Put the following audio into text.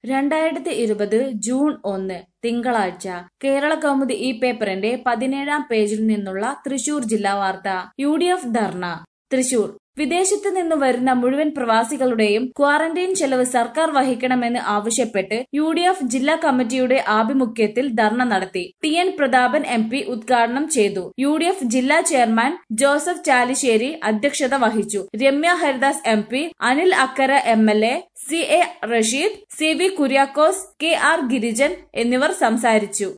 രണ്ടായിരത്തി ഇരുപത് ജൂൺ ഒന്ന് തിങ്കളാഴ്ച കേരള കൗമുദി ഈ പേപ്പറിന്റെ പതിനേഴാം പേജിൽ നിന്നുള്ള തൃശൂർ ജില്ലാ വാർത്ത U D F dharna Thrissur വിദേശത്ത് നിന്ന് വരുന്ന മുഴുവൻ പ്രവാസികളുടെയും ക്വാറന്റൈൻ ചെലവ് സർക്കാർ വഹിക്കണമെന്ന് ആവശ്യപ്പെട്ട് യു ഡി എഫ് ജില്ലാ കമ്മിറ്റിയുടെ ആഭിമുഖ്യത്തിൽ ധർണ നടത്തി T N Prathapan M P ഉദ്ഘാടനം ചെയ്തു യു ഡി എഫ് ജില്ലാ ചെയർമാൻ ജോസഫ് ചാലിശ്ശേരി അധ്യക്ഷത വഹിച്ചു Ramya Haridas M P Anil Akkara M L A C A Rasheed C V Kuriakose K R Girijan എന്നിവർ സംസാരിച്ചു